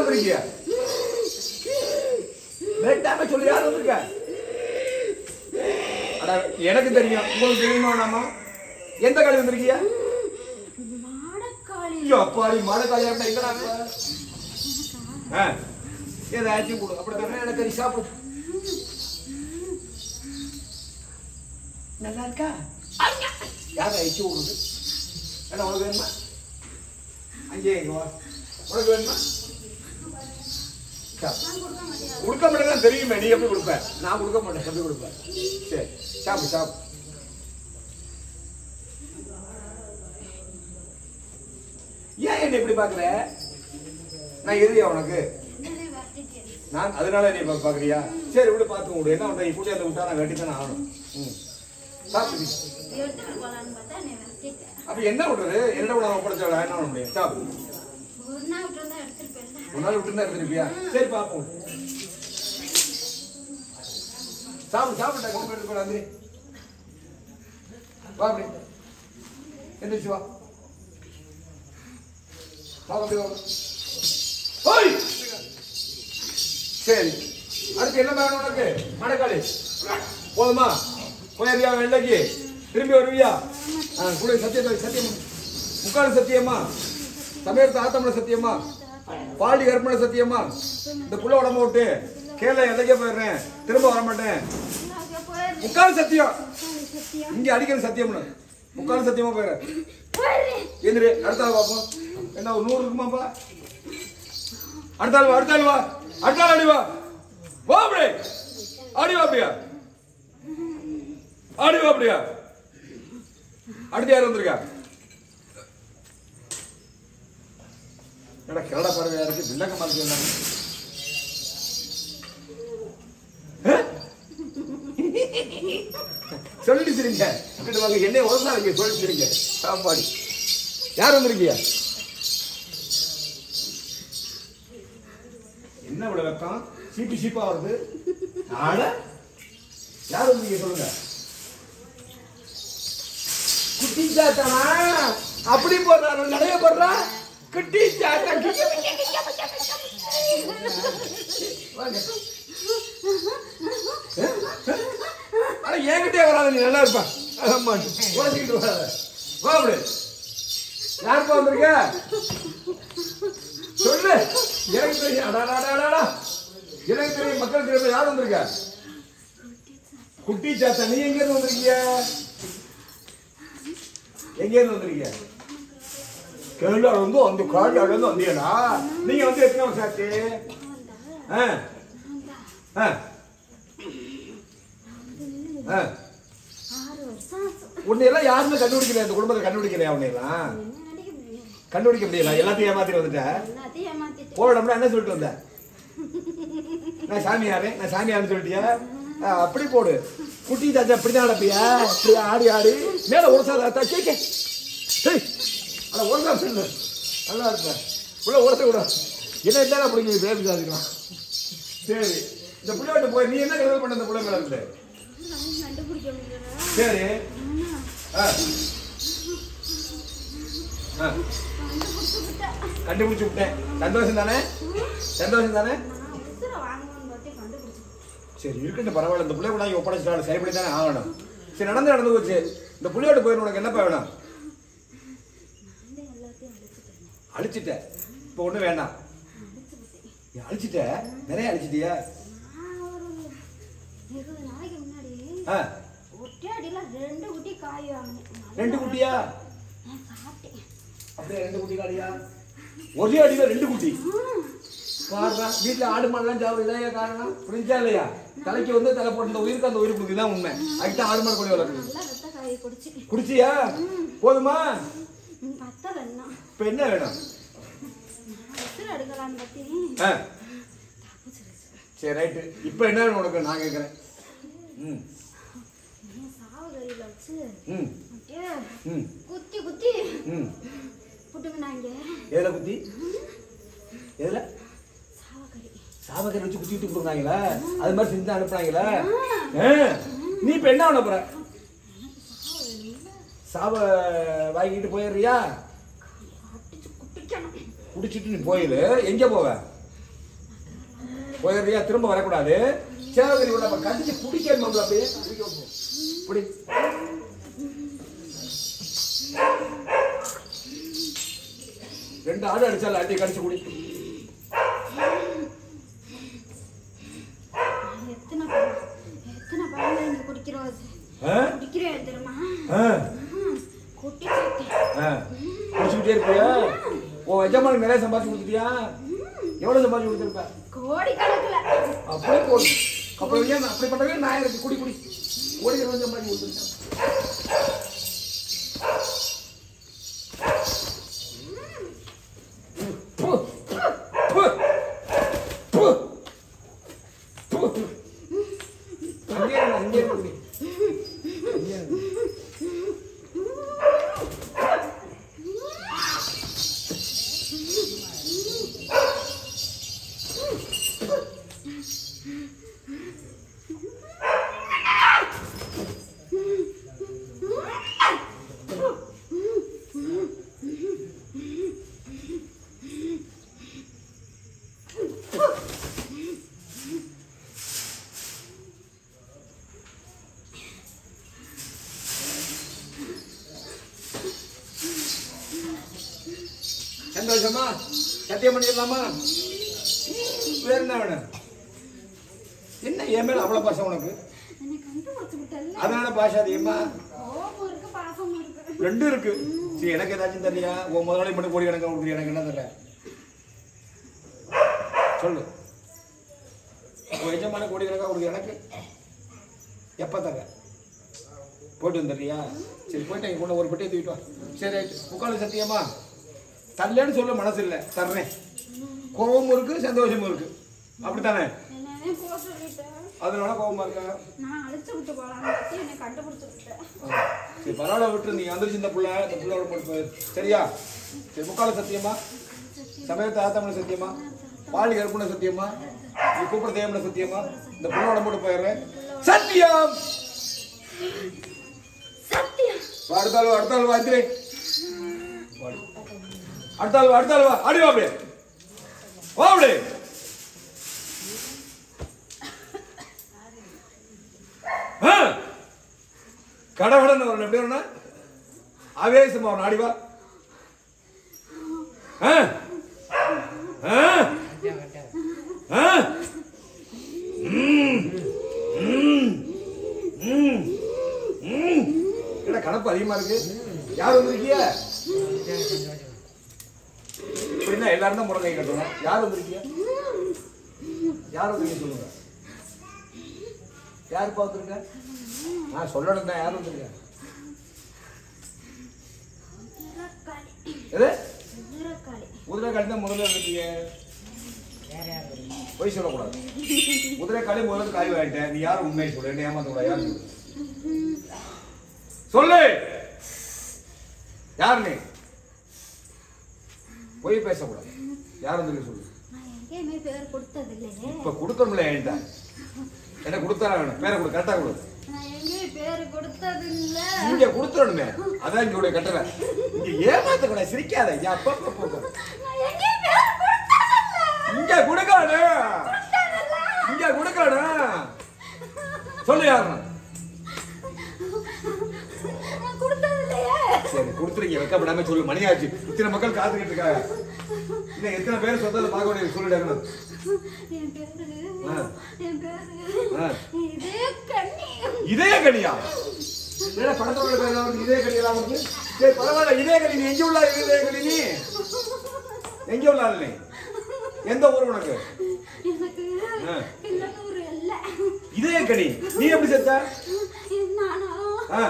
வந்திருக்கீங்க வேண்டாம சொல்லி யார் வந்திருக்க அட எனக்கு தெரியும் உங்களுக்கு தெரியுமா நாம எந்த காலி வந்திருக்கீங்க மாடக்காளி ஐயோ அப்பாடி மழை காலியா இருந்தா எங்கடா இப்ப? ஆ ஏதாச்சும் கொடு அப்படித்தானே எனக்கு கறி சாப்பிடு நல்லா இருக்கா யாரை அழிச்சு விடுறது என்ன உனக்கு வேணுமா அங்கே இங்க வா உனக்கு வேணுமா சாப்பிடு. கொடுக்க மாட்டேங்க தெரியுமே நீ எப்படி கொடுப்ப நான் கொடுக்க மாட்டேன் எப்படி கொடுப்பேன் சரி சாப்பிடு சாப்பிடு ஏன் என்ன இப்படி பாக்குற நான் எதிரியா உனக்கு நான் அதனால நீ பா- பாக்குறியா சரி விடு பார்த்து விடு என்ன பண்ற இப்படி அந்த விட்டா நான் வெட்டித்தானே ஆகணும் ம் சாப்பிடு எடுத்துட்டு போலான்னு பார்த்தா நீ வெட்டிட்ட அப்ப என்ன பண்றது என்ன விட ஒப்படைச்சவளா என்ன பண்ண முடியும் சாப்பிடு ஒரு நாள் விட்டு இருந்தா எடுத்துட்டு போயிருந்தேன் ஒரு நாள் விட்டு இருந்தா இருந்திருப்பியா சரி பார்ப்போம் சாப்பிடு சாப்பிட்டா கொண்டு போயிட்டு போடா வந்து வா அப்படி எந்திரிச்சு வா வா அப்படி வா ஓய் சரி அடுத்து என்ன வேணும் உனக்கு மடக்காளி போதுமா போயிருக்கியா வெள்ளைக்கு திரும்பி வருவியா ஆ கூட சத்தியத்தை சத்தியம் முக்காடு சத்தியமா சமயத்து ஆத்தமன சத்தியமா பாடி கற்பனை சத்தியமா இந்த புள்ள உடம்பு விட்டு கேரளா எல்லைக்கே போயிடுறேன் திரும்ப வர மாட்டேன் அங்க போயிரு முக்கால் சத்தியம் சத்தியம் இங்க அடிக்கிற சத்தியம்னு முக்கால் சத்தியமா போயிடுறேன் போயிரு எந்திரி அடுத்த ஆள் பார்ப்போம் என்ன ஒரு நூறு இருக்குமாப்பா அடுத்த ஆள் வா அடுத்த ஆள் வா அடுத்த ஆள் அடி வா வா அப்படி ஆடி வா அப்படியா ஆடி வா அப்படியா அடுத்து யார் வந்திருக்கா என்னடா கேரளா பறவையா இருக்கு வில்லங்க மாதிரி இருந்தாங்க சொல்லி சிரிங்க இங்கிட்டு வாங்க என்னைய உதந்தாங்க சொல்லி சிரிங்க சாப்பாடு யார் வந்திருக்கீங்க என்ன இவ்வளவு வெக்கம் சீப்பு சீப்பா வருது ஆட யார் வந்தீங்க சொல்லுங்க குட்டி சாத்தானா அப்படி போடுறாரு நிறைய போடுறா குட்டி சாத்தா வாங்க ஆனா என்கிட்டே வராத நீ நல்லா இருப்ப ஆமா உழைச்சிக்கிட்டு வராத வா அப்படி யாருப்பா வந்திருக்க சொல்லு எனக்கு தெரியும் அடாடாடாடா எனக்கு தெரியும் மக்கள் தெரியும் யார் வந்திருக்க குட்டி சாத்தா நீ எங்க இருந்து வந்திருக்கீங்க எங்க இருந்து வந்திருக்கீங்க கேரளா வந்து அந்த காடு இருந்து வந்தீங்களா நீங்க வந்து எத்தனை வருஷம் ஆச்சு ஆ ஆ ஆ ஆறு வருஷம் ஆச்சு. உன்னையெல்லாம் யாருமே கண்டுபிடிக்கல இந்த குடும்பத்தை கண்டுபிடிக்கலையா உன்னையெல்லாம் என்ன நடிக்க முடியும் கண்டுபிடிக்க முடியல எல்லாத்தையும் ஏமாத்திட்டு வந்துட்டேன் எல்லாத்தையும் ஏமாத்திட்டு போடணும்னா என்ன சொல்லிட்டு வந்த நான் சாமியாரு நான் சாமியார்னு சொல்லிட்டியா ஆ, அப்படி போடு குட்டி தாத்தா அப்படிதான் நடப்பியா இப்படி ஆடி ஆடி மேல உரசாத கேட்க சரி அட உரசா சொல்லு நல்லா இருப்பேன் உள்ள உரச கூட என்ன என்ன அப்படிங்க பேபி சாதிக்கலாம் சரி இந்த பிள்ளைகிட்ட போய் நீ என்ன கருதல் பண்ண இந்த பிள்ளை மேல இருந்து நான் கண்டுபிடிக்க முடியல சரி ஆ ஆ கண்டுபிடிச்சு விட்டேன் கண்டுபிடிச்சு விட்டேன் சந்தோஷம் தானே சந்தோஷம் தானே நான் உசுர வாங்குவோன்னு பார்த்து கண்டுபிடிச்சு சரி இருக்கட்டும் பரவாயில்ல இந்த பிள்ளை கூட இங்கே ஒப்படைச்சிட்டாலும் சரிப்படி தானே ஆகணும் சரி நடந்து நடந்து போச்சு இந்த புள்ளையோட போயிடும் உனக்கு என்னப்பா வேணும் நான் எல்லாத்தையும் அழிச்சுட்டேன் அழிச்சிட்ட இப்போ ஒன்றும் வேண்டாம் நீ அழிச்சிட்ட நிறைய அழிச்சிட்டியா நான் ஒரு இருபது நாளைக்கு முன்னாடி ஆ ஒற்றை அடியில ரெண்டு குட்டி காய் வாங்கினேன் ரெண்டு குட்டியா நான் சாப்பிட்டேன் அப்படியே ரெண்டு குட்டி காடியா ஒரே அடியில் ரெண்டு குட்டி பாருடா வீட்டில் ஆடு மாடுலாம் ஜாவு இல்லையா காரணம் புரிஞ்சா இல்லையா தலைக்கு வந்து தலை போட்டு இந்த உயிருக்கு அந்த உயிர் கொடுக்குது தான் உண்மை அதுக்கு தான் ஆடு மாடு கூட வளர்க்குது நல்லா ரத்த காயை குடிச்சு குடிச்சியா போதுமா பத்தல என்ன இப்போ என்ன வேணும் உசுர எடுக்கலான்னு பத்தி ஆ சரி ரைட்டு இப்போ என்ன வேணும் உனக்கு நான் கேட்குறேன் ம் என் சாவகரியில வச்சு ம் அப்படியே ம் குத்தி குத்தி ம் புட்டுங்கனாங்க எதில் குத்தி எதில் சாவகரி சாபக்கரை வச்சு குத்தி குத்தி கொடுக்குறாங்களா அது மாதிரி செஞ்சு தான் அனுப்புறாங்களா ஆ நீ இப்போ என்ன பண்ண போற சாப வாங்கிட்டு போயிடுறியா அடிச்சு குட்டிக்கணும் குடிச்சிட்டு நீ போயிரு எங்க போவ போயிடுறியா திரும்ப வரக்கூடாது சேவகரி கூட நம்ம கடிச்சு குடிக்கணும் நம்மள அப்படியே குடிக்க வைப்போம். குடி ரெண்டு ஆடு அடிச்சால அடி கடிச்சு குடி எத்தனை பழம் எத்தனை பழம் இங்க குடிக்கிறோம் ஆ? குடிக்கிறேன் தெரியுமா ஆ, ம், குடிச்சிருக்கேன் ஆ. குடிச்சுக்கிட்டே இருப்பியா உன் எஜமானுக்கு நிறைய சம்பாதிச்சு கொடுத்துட்டியா எவ்வளவு சம்பாதிச்சு கொடுத்துருப்ப கோடி கணக்குல அப்படியே போதும் அப்புறம் ஏன் அப்படி பண்றவே நான் இருக்கு குடி குடி கோடி இருபது சம்பாதிச்சு கொடுத்துருக்கேன் பு, பு, பு, பு. அங்கேயே இரு, அங்கேயே இரு குடி. அங்கேயே இரு. சந்தோஷமா சத்தியம் பண்ணிடலாமா வேற என்ன வேணும் என்ன என் மேல அவ்வளவு பாசம் உனக்கு என்னை கண்டுபிடிச்சு விட்டல்ல அதனால பாசம் அதிகமா கோபம் இருக்கு பாசம் இருக்கு ரெண்டும் இருக்கு சரி எனக்கு ஏதாச்சும் தெரியலையா உன் முதலாளி மட்டும் கோடி கணக்கா கொடுக்குறியா எனக்கு என்ன தெரியல சொல்லு உன் எஜமான கோடி கணக்கா கொடுக்குற எனக்கு எப்ப தர போயிட்டு வந்துடுறியா சரி போயிட்டு எங்க கொண்டு ஒரு பெட்டியை தூக்கிட்டு வா சரி முக்கால் சத்தியமா தரலன்னு சொல்ல மனசு இல்லை தர்றேன் கோபமும் இருக்கு சந்தோஷமும் இருக்கு அப்படித்தானே என்னன்னே போக சொல்லிட்டேன் அதனால கோபமா இருக்கா நான் அழைச்சு விட்டு போலான்னு பார்த்து என்னை கண்டுபிடிச்சு விட்டேன் சரி பரவாயில்ல விட்டு நீ வந்துருச்சு இந்த புள்ள இந்த புள்ளோட போட்டு போயிரு சரியா சரி முக்கால சத்தியமா சமயத்தை ஆத்தமன சத்தியமா பாலி கருப்புன சத்தியமா நீ கூப்பிட தேவன சத்தியமா இந்த புள்ளோட போட்டு போயிடுறேன் சத்தியம் சத்தியம் வா, அடுத்த ஆள் வா, அடுத்த ஆள் வா எந்திரி. வாடி. அடுத்த ஆள் வா அடுத்த ஆள் வா அடி வா அப்படியே வா அப்படியே ஆ கடவுடன் வரணும் எப்படி வரணும் ஆவேசமா வரணும் அடி வா ஆ ஆ ஆ ம் ம் ம் ம் என்ன கணப்பு அதிகமா இருக்கு யார் வந்திருக்கீங்க இப்படின்னா எல்லாரும் தான் முறை கை கட்டணும் யார் வந்திருக்கீங்க யார் வந்திருக்கீங்க சொல்லுங்க யார் பார்த்துருக்க நான் சொல்லணும் தான் யார் வந்திருக்க உதிரக்காளி எது உதிரக்காளி குதிரை காலி தான் முதல்ல வந்திருக்கீங்க பொய் சொல்லக்கூடாது குதிரை காலி முதல்ல காய் வாங்கிட்டேன் நீ யாரும் உண்மையை சொல்லு என்ன ஏமாத்த கூடாது யார் சொல்லு சொல்லு யார் நீ பொய் பேசக்கூடாது யார் வந்திருக்க சொல்லு நான் எங்கேயுமே பேர் கொடுத்தது இல்லையே இப்ப கொடுக்கணும்ல என்கிட்ட என்ன கொடுத்தா வேணும் பேரை கொடு கரெக்டா கொடு நான் எங்கேயும் பேர் கொடுத்தது இல்ல இங்க கொடுத்துடணுமே அதான் இங்க கட்டல இங்க ஏமாத்த கூட சிரிக்காத ஐயா அப்பா அப்பா, அப்பா, அப்பா. நான் எங்கேயும் பேர் கொடுத்தது இல்ல இங்க கொடுக்காடு இங்க கொடுக்காடு சொல்லு யாரு நான் கொடுத்தது இல்லையே சரி கொடுத்துருங்க வைக்கப்படாம சொல்லு மணியாச்சு இத்தனை மக்கள் காத்துக்கிட்டு இருக்காங்க இன்னும் எத்தனை பேர் சொந்தத்தில் பார்க்க வேண்டியது சொல்லிட்டாங்க என் பேரு ஆ. என் பேரு ஆ. இதே கண்ணி இதே கனியா என்ன படத்தோட பேர் வந்து இதே கனியெல்லாம் வந்து சரி பரவாயில்ல இதே கனி நீ எங்க உள்ள இதே கனி நீ எங்க உள்ள ஆளு நீ எந்த ஊர் உனக்கு எனக்கு ஆ. கிள்ளனூர் இல்ல இதே கனி நீ எப்படி செத்த நானா ஆ.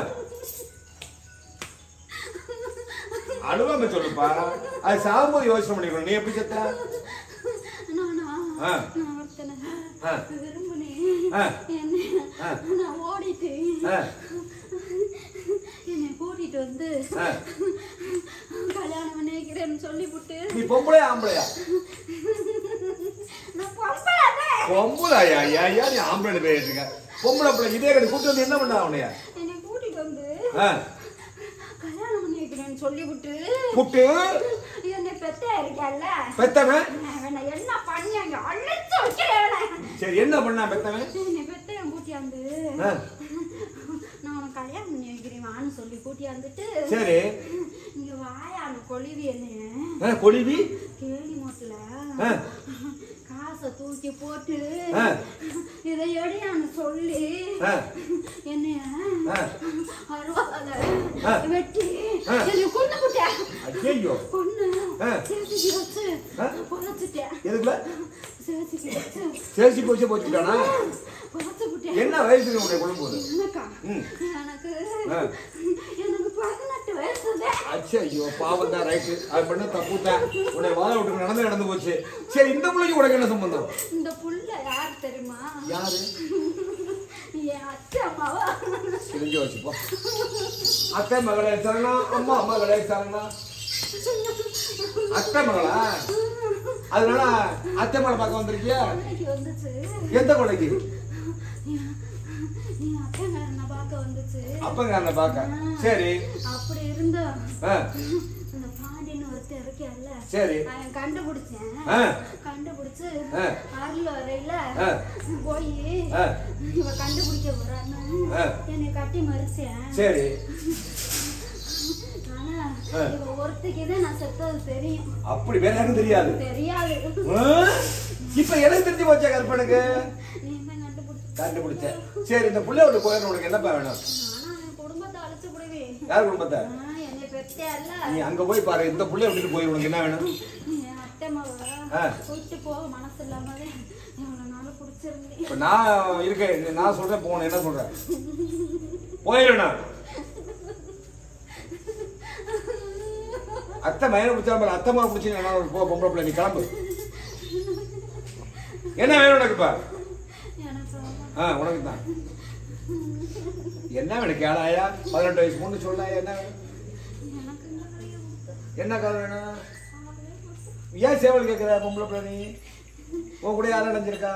அழுவாம சொல்லுப்பா அது சாகும்போது யோசனை பண்ணிக்கணும் நீ எப்படி செத்த நானா ஆ. நான் ஒருத்தனை ஆ. விரும்பினேன் ஆ. என்ன ஆ. நான் ஓடிட்டேன் ஆ. என்னை கூட்டிட்டு வந்து ஆ. கல்யாணம் பண்ணிக்கிறேன்னு சொல்லிவிட்டு நீ பொம்பளையா ஆம்பளையா நான் பொம்பளை பொம்பளையா ஐயா ஐயா நீ ஆம்பளை பேசிட்டு இருக்க பொம்பளை பிள்ளை இதே கடி கூட்டு வந்து என்ன பண்ணா அவனைய என்னை கூட்டிட்டு வந்து ஆ. கல்யாணம் பண்ணிக்கிறேன்னு சொல்லிவிட்டு புட்டு என்னை பெத்த இருக்கல்ல பெத்தவன் அவனை என்ன பண்ணாங்க அழைச்சு வைக்கிறேன் சரி என்ன பண்ணா பெத்தவன் என்னை பெத்த என் கூட்டியாந்து ஆ, நான் உனக்கு கல்யாணம் பண்ணி வைக்கிறேன் வான்னு சொல்லி கூட்டியாந்துட்டு சரி இங்க வாயா அந்த கொழுவி என்னைய ஆ, கொடிவி கேலி மோட்டில் ஆ, காசை தூக்கி போட்டு ஆ. இதை எடியான்னு சொல்லி ஆ, என்னைய ஆ. அருவால ஆ. வெட்டி ஆ. என்னை கொண்டு போட்டேன் ஐயையோ கொண்டு ஆ. சேர்த்துக்கு வச்சு ஆ. புதைச்சிட்டேன் எதுக்குல சேர்த்துக்கு வச்சு சேசி போச்சு போச்சுட்டானா புதைச்சு விட்டேன் என்ன வயசுக்கு உன்னை கொள்ளும் போது எனக்கா ம். எனக்கு ஆ. எனக்கு பதினெட்டு வயசு அச்சா ஐயோ பாவம் தான் ரைட்டு அது பண்ண தப்பு தான் உன்னை வாழ விட்டு நடந்து நடந்து போச்சு சரி இந்த பிள்ளைக்கு உனக்கு என்ன சம்பந்தம் இந்த புள்ள யார் தெரியுமா யாரு என் அத்தை அம்மாவா தெரிஞ்சு வச்சுப்போ அத்தை மகளே சரணம் அம்மா மகளே சரணம் அத்தை மகளா அதனால அத்தை மகளை பார்க்க வந்திருக்கியா இன்னைக்கு வந்துச்சு எந்த கொலைக்கு என் என் அத்தைங்காரனை பார்க்க வந்துச்சு அப்பங்காரனை பார்க்க சரி அப்படி இருந்த ஆ அந்த பாண்டின்னு ஒருத்தர் இருக்கியல்ல சரி அவன் கண்டுபிடிச்சேன் ஆ கண்டுபிடிச்சு ஆ. அருள் வரையில ஆ. போய் ஆ. இவ கண்டுபிடிக்க போறான்னு ஆ. என்னை கட்டி மறிச்சேன் சரி ஆனா ஆ. இவ ஒருத்திக்கு தான் நான் செத்தது தெரியும் அப்படி வேற யாருக்கும் தெரியாது தெரியாது ஆ? இப்ப எனக்கு தெரிஞ்சு போச்சா கற்பனுக்கு நீ தான் கண்டுபிடிச்ச கண்டுபிடிச்சேன் சரி இந்த புள்ளைய விட்டு போயிடணும் உனக்கு என்னப்பா வேணும் ஆனா என் குடும்பத்தை அழைச்சு விடுவேன் யார் குடும்பத்தை என்னை பெத்தியல்ல நீ அங்க போய் பாரு இந்த புள்ளைய விட்டுட்டு போய் உனக்கு என்ன வேணும் என் அத்தை மாவ ஆ. விட்டு போக மனசு இல்லாம இவ்வளவு நாள் பிடிச்சிருந்தேன் இப்ப நான் இருக்கேன் நான் சொல்றேன் போகணும் என்ன சொல்றேன் போயிடணும் அத்தை மயனை பிடிச்சா பாரு அத்தை மகன் பிடிச்சி என்ன போ பொம்பளை பிள்ளை நீ கிளம்பு என்ன வேணும் உனக்கு இப்ப எனக்கு ஆ உனக்கு தான் என்ன வேணும் கேளாயா பதினெட்டு வயசு பொண்ணு சொல்லாயா என்ன வேணும் எனக்கு இந்த கையை கொடுத்து என்ன கதை வேணும் ஏன் சேவல் கேட்குற பொம்பளை பிள்ளை நீ உன் கூட யாரும் அடைஞ்சிருக்கா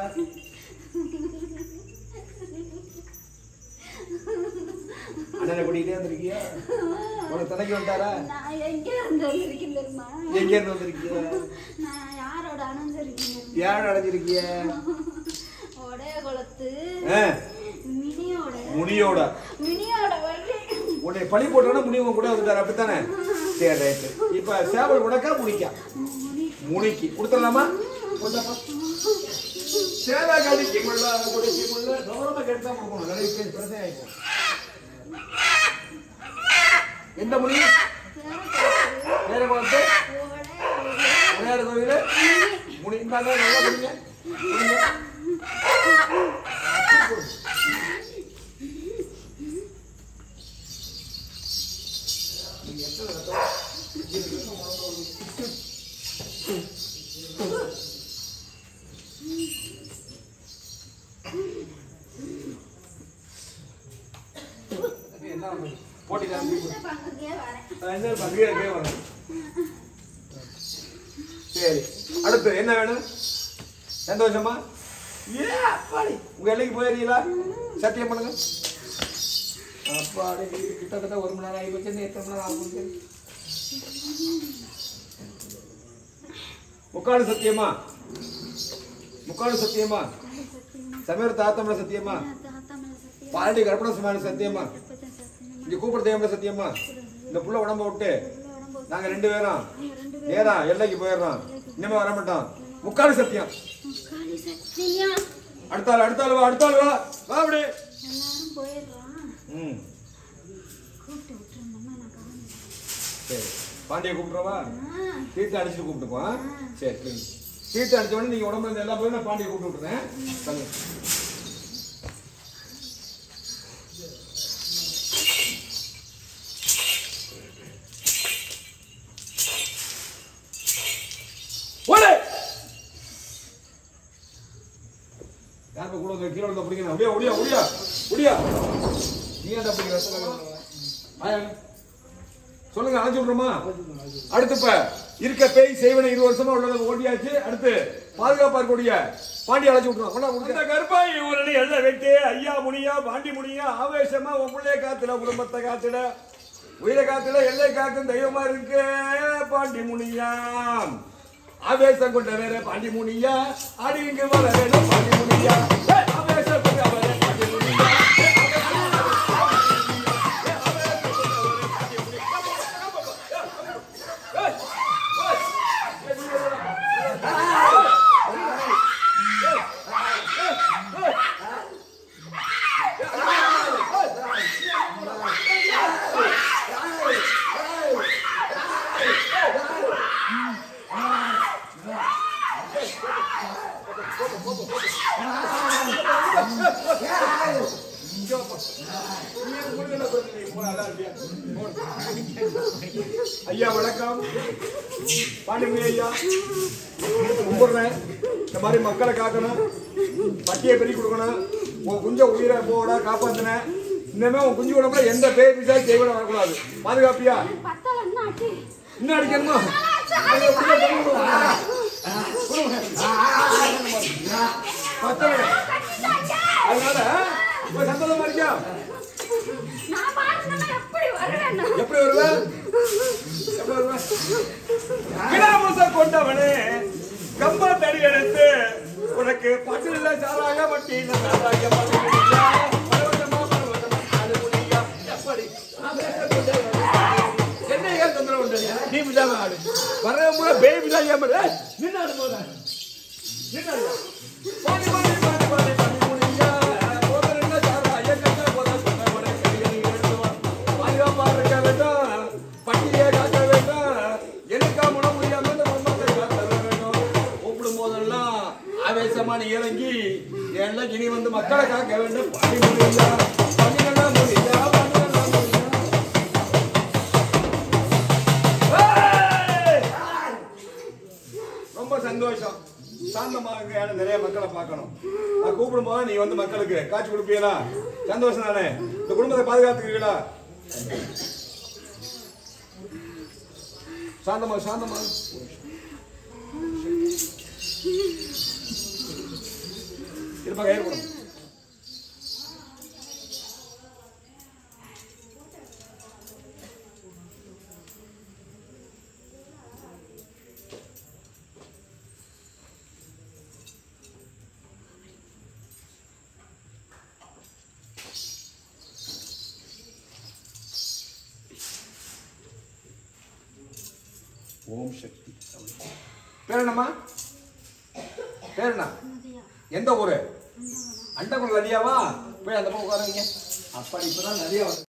அண்ணனை கூட்டிகிட்டே வந்திருக்கியா உனக்கு துணைக்கு வந்துட்டாரா நான் எங்க இருந்து வந்திருக்கேன் தெரியுமா எங்க இருந்து வந்திருக்கிய நான் யாரோட அணைஞ்சிருக்கேன் யார் அடைஞ்சிருக்கிய ஒடைய குளத்து ஆ, மினியோட முனியோட மினியோட வள்ளி உன்னை பழி போட்டோன்னா முனி உன் கூட வந்துட்டாரு அப்படித்தானே சரி ரைட்டு இப்ப சேவல் உனக்கா முனிக்கா முனி முனிக்கு கொடுத்துடலாமா கொண்டாப்பா. சேவை கடிக்கு முள்ள குடிக்கு முள்ள கௌரவமா கெடுத்தா கொடுக்கணும் நிறைய பேர் பிரச்சனை ஆயிடும் எந்த முனி சேர வேற பார்த்து ஒடைய விளையாடு கோயில் முனி இந்தாங்க நல்லா குடிங்க குடிங்க. நீங்க எத்தனை ரத்தம்? என்ன போட்டி தான் பங்குக்கே வரேன் நான் என்ன பங்கேற்கவே வரேன் சரி அடுத்து என்ன வேணும் சந்தோஷமா ஏ அப்பாடி உங்க எல்லைக்கு போயிருக்கீங்களா சத்தியம் பண்ணுங்க அப்பாடி கிட்டத்தட்ட ஒரு மணி நேரம் ஆகி போச்சு இன்னும் எத்தனை மணி நேரம் ஆகும் முக்காடு சத்தியமா முக்காடு சத்தியமா சமீர தாத்தமல சத்தியமா தாத்தா மேல சத்தியம் பாரடி கற்பன சுமான சத்தியமா எப்பதான் சத்தியம் இங்க கூப்பிட தேவல சத்தியமா இந்த புள்ள உடம்ப விட்டு உள்ள உடம்பு நாங்க ரெண்டு பேரும் நாங்க ரெண்டு நேரா எல்லைக்கு போயிடுறோம் இனிமே வர மாட்டோம் முக்காடு சத்தியம் முக்காலி சத்தியம் அடுத்தாள் அடுத்தாள் வா அடுத்தாள் வா வா அப்படி எல்லாரும் போயிடுறான் ம் கூப்பிட்டு விட்டுருந்தோம்னா நான் கவனிச்சேன் சரி பாண்டிய கூப்பிடுறவா ஆ தீர்த்து அடிச்சுட்டு கூப்பிட்டுப்போம் ஆ? சரி சரி தீர்த்து அடிச்ச உடனே நீங்க உடம்புல இருந்து எல்லா போய் நான் பாண்டிய கூப்பிட்டு விட்டுறேன் சொல்லுங்க ஓடு யாருக்கு கூட வந்து கீழே விழுந்தா பிடிக்கணும் அப்படியே ஒடியா ஒடியா ஒடியா நீ ஏன்டா பிடிக்கிற ஆயா சொல்லுங்க அழைச்சு விடுறோமா அடுத்து இப்ப இருக்க பேய் செய்வன இரு வருஷமா உள்ளத ஓட்டியாச்சு அடுத்து பாதுகாப்பா இருக்கக்கூடிய பாண்டி அழைச்சு விட்டுறோம் கொண்டா, கொடுங்க. இந்த கருப்பாய் ஊரணி எல்ல வைத்து ஐயா முனியா பாண்டி முனியா ஆவேசமா உன் பிள்ளைய காத்துல குடும்பத்தை காத்துல உயிரை காத்துல எல்லை காக்கும் தெய்வமா இருக்கு பாண்டி முனியா ஆவேசம் கொண்ட வேற பாண்டி முனியா ஆடி இங்கு வர வேணும் பாண்டி முனியா ஏய், ஆவேசம் கொண்ட வேற பாண்டி முனியா ஏய், ஆவேசம் ஐயா வணக்கம் பாண்டிங்க ஐயா கும்பிடுறேன் இந்த மாதிரி மக்களை காக்கணும் பட்டியை பெருக்கி கொடுக்கணும் உன் குஞ்ச உயிரை போட காப்பாத்தினேன் இனிமே உன் குஞ்சு உடம்புல எந்த பேய் பிசா செய்விட வரக்கூடாது பாதுகாப்பியா பத்தல என்ன ஆச்சு இன்னும் அடிக்கணுமா பத்தல அதனால இப்ப சந்தோஷமா இருக்கியா நான் பாருங்க எப்படி வருவேன் எப்படி வருவ எப்படி வருவ கிடாமுச கொண்டவனே கம்ப தடி எடுத்து உனக்கு பட்டியல சாராக பட்டி சாராக பட்டியலியா பரவசமா பரவசமா ஆடு முடியா எப்படி என்ன ஏன் தொந்தரவு உண்டு நீ விடாம ஆடு வர முறை பேய் விடா ஏமாறு நின்னாடு போத நின்னாடு பாடி பாடி பாடி பாடி பாடி முடியா போதரங்க சாராக கட்ட போத சொன்ன உடனே கையை எடுத்து பாதுகாப்பா இருக்க வேண்டும் பட்டியை காக்க வேண்டும் எனக்கா முட முடியாம இந்த மர்மத்தை காக்க வேண்டும் கூப்பிடும் போதெல்லாம் ஆவேசமா நீ இறங்கி எல்லாம் இனி வந்து மக்களை காக்க வேண்டும் பணி முடியா பணிகள்லாம் முடியா பணிகள்லாம் முடியா ஏய்! ரொம்ப சந்தோஷம் சாந்தமாக ஏன்னா நிறைய மக்களை பார்க்கணும் நான் கூப்பிடும் போது நீ வந்து மக்களுக்கு காட்சி கொடுப்பீங்களா சந்தோஷம் தானே இந்த குடும்பத்தை பாதுகாத்துக்கிறீங்களா சாந்தமா சாந்தமா இருப்பா கயிறு போடும் ஓம் சக்தி பேர் என்னம்மா பேர் என்ன எந்த ஊரு அண்டகுள் நதியாவா போய் அந்த பக்கம் உட்காருங்க அப்படி இப்பதான் நதியா வந்து